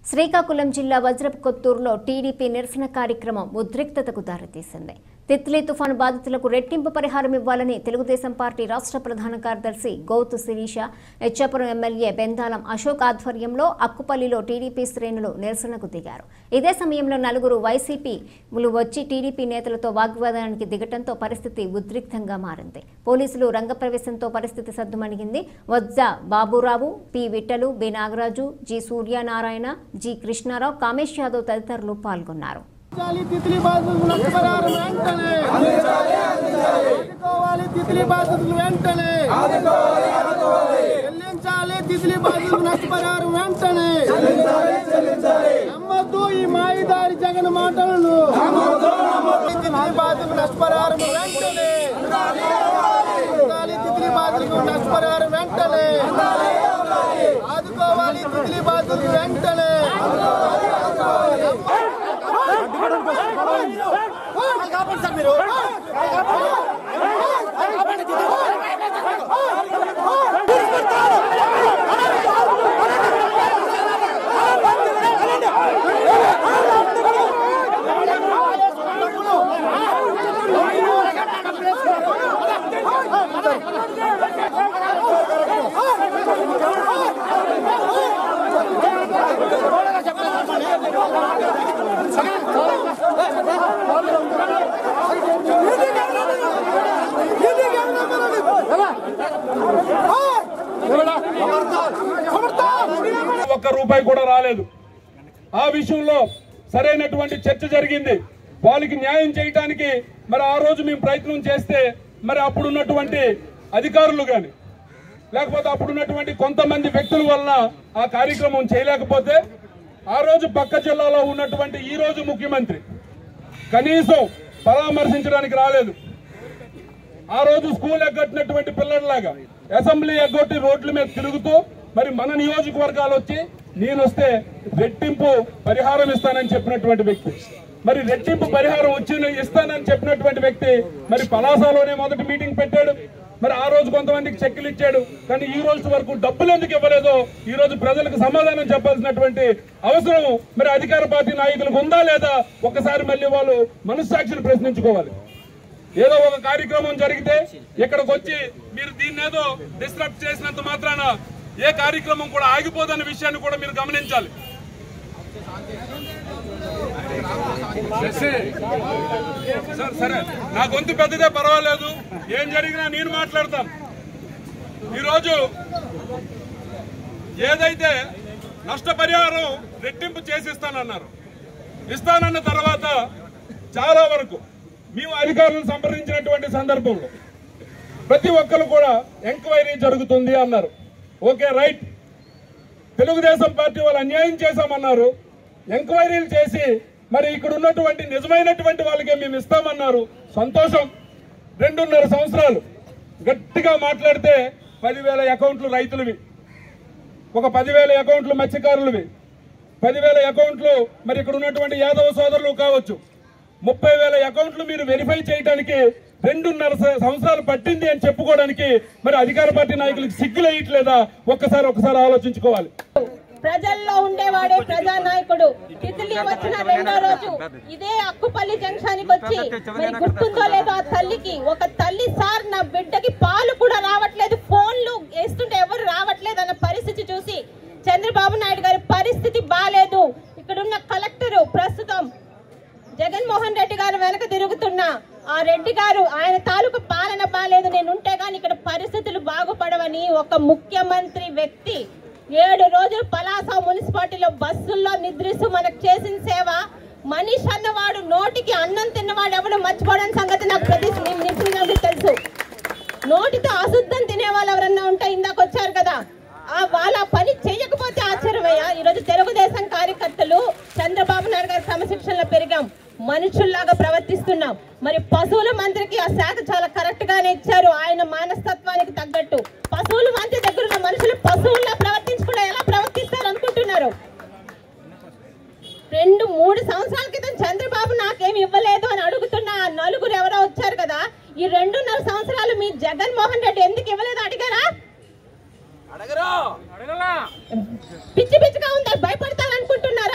శ్రీకాకుళం జిల్లా వజ్రపు కొత్తూరులో టీడీపీ నిరసన కార్యక్రమం ఉద్రిక్తతకు దారితీసింది తిత్లీ తుఫాను బాధితులకు రెట్టింపు పరిహారం ఇవ్వాలని తెలుగుదేశం పార్టీ రాష్ట్ర ప్రధాన కార్యదర్శి గౌతు శిరీష హెచ్చాపురం ఎమ్మెల్యే బెందాలం అశోక్ ఆధ్వర్యంలో అక్కుపల్లిలో టీడీపీ శ్రేణులు నిరసనకు దిగారు ఇదే సమయంలో నలుగురు వైసీపీలు వచ్చి టీడీపీ నేతలతో వాగ్వాదానికి దిగటంతో పరిస్థితి ఉద్రిక్తంగా మారింది పోలీసులు రంగప్రవేశంతో పరిస్థితి సద్దుమణిగింది Vajja Baburao P Vittalu B Nagaraju G Suryanarayana G Krishnarao Kamesh Yadav తదితరులు పాల్గొన్నారు అందించాలి తిత్లీ బాధితులకు నష్టపరిహారం వెంటనే ఆదుకోవాలి తిత్లీ బాధితులు వెంటనే చెల్లించాలి తిత్లీ బాధితులకు నష్టపరిహారం వెంటనే నమ్మద్దు ఈ మాయిదారి జగన్ మాటలను తిత్లీ బాధితులకు నష్టపరిహారం వెంటనే ఆదుకోవాలి తిత్లీ బాధితులకు నష్టపరిహారం వెంటనే ఆదుకోవాలి తిత్లీ బాధితులకు వెంటనే ఒక్క రూపాయి కూడా రాలేదు ఆ విషయంలో సరైనటువంటి చర్చ జరిగింది వాళ్ళకి న్యాయం చేయటానికి మరి ఆ రోజు మేము ప్రయత్నం చేస్తే మరి అప్పుడున్నటువంటి అధికారులు కానీ లేకపోతే అప్పుడున్నటువంటి కొంతమంది వ్యక్తుల వలన ఆ కార్యక్రమం చేయలేకపోతే ఆ రోజు పక్క జిల్లాలో ఉన్నటువంటి ఈ రోజు ముఖ్యమంత్రి కనీసం పరామర్శించడానికి రాలేదు ఆ రోజు స్కూల్ ఎగ్గొట్టినటువంటి పిల్లల్లాగా అసెంబ్లీ ఎగ్గొట్టి రోడ్ల మీద తిరుగుతూ మరి మన నియోజకవర్గాలు వచ్చి నేను వస్తే రెట్టింపు పరిహారం ఇస్తానని చెప్పినటువంటి వ్యక్తి మరి రెట్టింపు పరిహారం వచ్చి ఇస్తానని చెప్పినటువంటి వ్యక్తి మరి పలాసలోనే మొదటి మీటింగ్ పెట్టాడు మరి ఆ రోజు కొంతమందికి చెక్కులు ఇచ్చాడు కానీ ఈ రోజు వరకు డబ్బులు ఎందుకు ఇవ్వలేదో ఈ రోజు ప్రజలకు సమాధానం చెప్పాల్సినటువంటి అవసరం మరి అధికార పార్టీ నాయకులకు ఉందా లేదా ఒకసారి మళ్ళీ వాళ్ళు మనస్సాక్షిని ప్రశ్నించుకోవాలి ఏదో ఒక కార్యక్రమం జరిగితే ఇక్కడికి వచ్చి మీరు దీన్ని ఏదో డిస్టర్బ్ చేసినంత మాత్రాన ఏ కార్యక్రమం కూడా ఆగిపోదన్న విషయాన్ని కూడా మీరు గమనించాలి సార్, సరే నా గొంతు పెద్దదే పర్వాలేదు ఏం జరిగినా నేను మాట్లాడతాను ఈరోజు ఏదైతే నష్టపరిహారం రెట్టింపు చేసి ఇస్తానన్నారు ఇస్తానన్న తర్వాత చాలా వరకు మేము అధికారులను సంప్రదించినటువంటి సందర్భంలో ప్రతి ఒక్కరు కూడా ఎంక్వైరీ జరుగుతుంది అన్నారు ఓకే రైట్ తెలుగుదేశం పార్టీ వాళ్ళు అన్యాయం చేశామన్నారు ఎంక్వైరీలు చేసి మరి ఇక్కడ ఉన్నటువంటి నిజమైనటువంటి వాళ్ళకే మేము ఇస్తామన్నారు సంతోషం రెండున్నర సంవత్సరాలు గట్టిగా మాట్లాడితే పదివేల అకౌంట్లు రైతులవి ఒక పదివేల అకౌంట్లు మత్స్యకారులవి పదివేల అకౌంట్లు మరి ఇక్కడ ఉన్నటువంటి యాదవ సోదరులు కావచ్చు ముప్పై వేల అకౌంట్లు మీరు వెరిఫై చేయడానికి రెండున్నర స- సంవత్సరాలు పట్టింది అని చెప్పుకోవడానికి మరి అధికార పార్టీ నాయకులకు సిగ్గులు వేయట్లేదా ఒక్కసారి ఒక్కసారి ఆలోచించుకోవాలి ప్రజల్లో ఉండేవాడే ప్రజా నాయకుడు తితిలి వచ్చిన రెండో రోజు ఇదే అక్కుపల్లి జంక్షన్ కి వచ్చి మరి గుర్తుందో లేదో ఆ తల్లికి ఒక తల్లి సార్ నా బిడ్డకి పాలు కూడా రావట్లేదు ఫోన్లు వేస్తుంటే ఎవరు రావట్లేదు అన్న పరిస్థితి చూసి చంద్రబాబు నాయుడు గారి పరిస్థితి బాలేదు ఇక్కడున్న కలెక్టర్ ప్రస్తుతం జగన్మోహన్ రెడ్డి గారు వెనక తిరుగుతున్న ఆ రెడ్డి గారు ఆయన తాలూకు పాలన బాలేదు నేను ఉంటే గాని ఇక్కడ పరిస్థితులు బాగుపడవని ఒక ముఖ్యమంత్రి వ్యక్తి ఏడు రోజులు పలాస మున్సిపాలిటీలో బస్సుల్లో నిద్రిస్తూ మనకు చేసిన సేవ మనిషి అన్నవాడు నోటికి అన్నం తిన్నవాడు ఎవడు మర్చిపోవడం సంగతి నాకు ప్రతి నిపుణులకు తెలుసు నోటితో అశుద్ధం తినే వాళ్ళు ఎవరన్నా ఉంటే ఇందాక వచ్చారు కదా ఆ వాళ్ళ ఆ పని చేయకపోతే ఆశ్చర్యమయ్యా ఈరోజు తెలుగుదేశం కార్యకర్తలు చంద్రబాబు నాయుడు గారి క్రమశిక్షణలో పెరిగాం మనుషుల్లాగా ప్రవర్తిస్తున్నాం మరి పశువుల మంత్రికి ఆ శాఖ చాలా కరెక్ట్ గానే ఇచ్చారు ఆయన మానస్తత్వానికి తగ్గట్టు పశువుల మంత్రి దగ్గర ఉన్న మనుషులు పశువుల్లా ప్రవర్తించకుండా ఎలా ప్రవర్తిస్తారు అనుకుంటున్నారు రెండు మూడు సంవత్సరాల క్రితం చంద్రబాబు నాకేమి ఇవ్వలేదు అని అడుగుతున్న ఆ నలుగురు ఎవరో వచ్చారు కదా ఈ రెండున్నర సంవత్సరాలు మీ జగన్మోహన్ రెడ్డి ఎందుకు ఇవ్వలేదు అడిగారా పిచ్చి పిచ్చిగా ఉంది భయపడతారనుకుంటున్నారు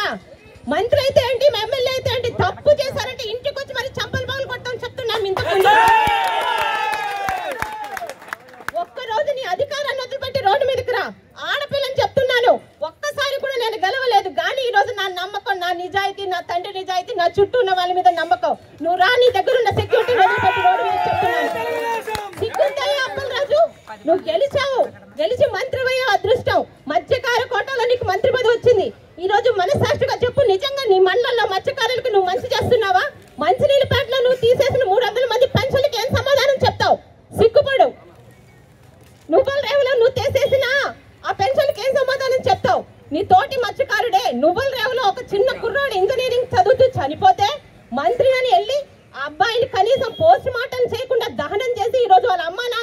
తండ్రి నిజాయితీ నా చుట్టూ ఉన్న వాళ్ళ మీద నమ్మకం నువ్వు రా నీ దగ్గర ఉన్న సెక్యూరిటీ వదిలిపెట్టి రోడ్డు మీద చెప్తున్నాను సిగ్గుందయ్యా అప్పలరాజు నువ్వు గెలిచావు గెలిచి మంత్రివయ్యే అదృష్టం మత్స్యకార కోటలో నీకు మంత్రి పదవి వచ్చింది ఈ రోజు మనసాక్షిగా చెప్పు నిజంగా నీ మండలంలో మత్స్యకారులకు నువ్వు మంచి చేస్తున్నావా మంచినీళ్ళ పేటలో నువ్వు తీసేసిన మూడు వందల మంది పెన్షన్లకి ఏం సమాధానం చెప్తావు సిగ్గుపడు నువ్వుల రేవులో నువ్వు తీసేసిన ఆ పెన్షన్కి ఏం సమాధానం చెప్తావు నీ తోటి మత్స్యకారుడే నువ్వుల రేవులో ఒక చిన్న కుర్రాడు ఇంజనీరింగ్ చదువుతూ చనిపోతే మంత్రి అని వెళ్ళి ఆ అబ్బాయిని కనీసం పోస్ట్ మార్టం చేయకుండా దహనం చేసి ఈ రోజు వాళ్ళ అమ్మా నాన్న